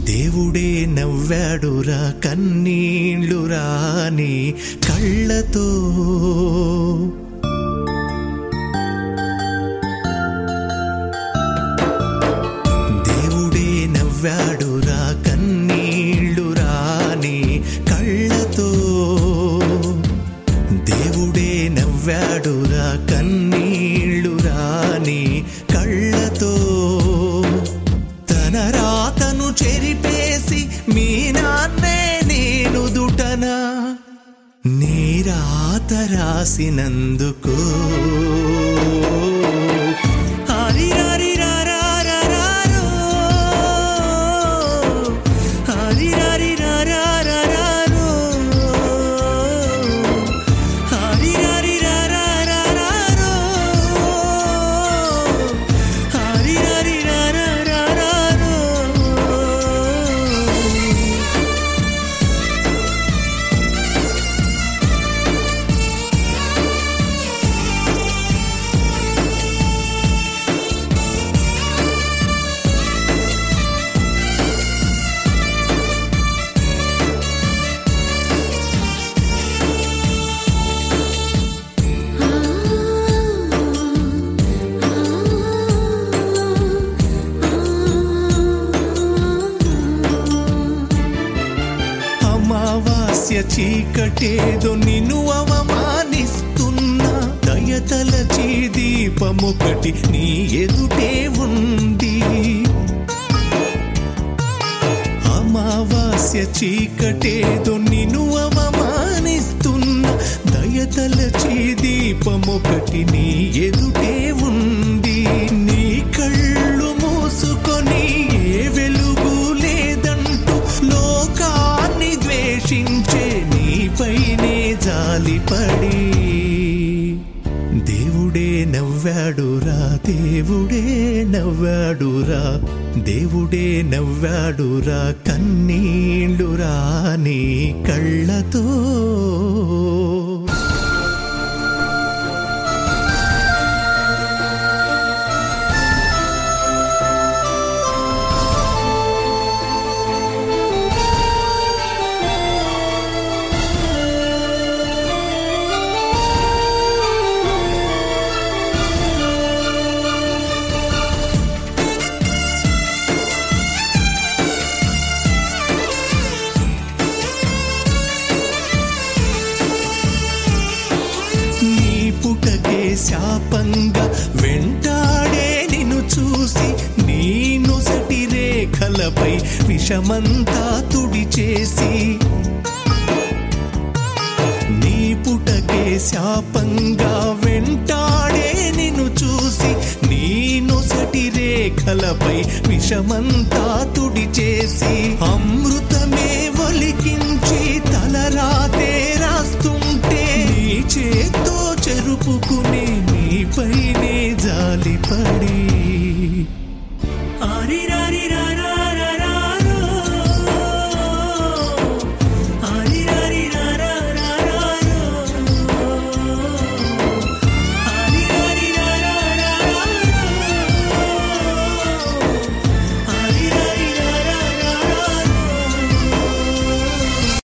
దేవుడే నవ్వాడురా కన్నీళ్లు రాని కళ్ళతో దేవుడే నవ్వాడురా కన్నీళ్లు రాని కళ్ళతో దేవుడే నవ్వాడురా కన్నీళ్లు రాని కళ్ళతో తన రాతను చెరిపేసి మీ నాన్నే నేను దుటనా నీ రాత రాసినందుకు హరిహరిరారారారారో. హరిహరిరారారారారో. హరిహరిరారారారారో. హరిహరిరారారారారో. అమావాస్య చీకటేదో నిన్ను అవమానిస్తున్నా దయతలచి దీపమొకటి నీ ఎదుటే ఉంది అమావాస్య చీకటేదో నిన్ను అవమానిస్తున్నా దయతలచి దీపమొకటి నీ ఎదుటే ఉంది నీ కళ్ళు మూసుకొని ఏ వెలుగు లేదంటూ లోకాన్ని ద్వేషించే నీపైనే జాలిపడి దేవుడే నవ్వాడురా దేవుడే నవ్వాడురా దేవుడే నవ్వాడురా కన్నీళ్ళురా నీ కళ్ళతో నీ పుటకే శాపంగా వెంటాడే నిన్ను చూసి నీ నొసటి రేఖలపై విషమంతా తుడిచేసి నీ పుటకే శాపంగా వెంటాడే నిన్ను చూసి నీ నొసటి రేఖలపై విషమంతా తుడిచేసి అమృతమే ఒలికించి తలరాతే రాస్తుంటే నీ చేత్తో చెరుపుకునే నీపై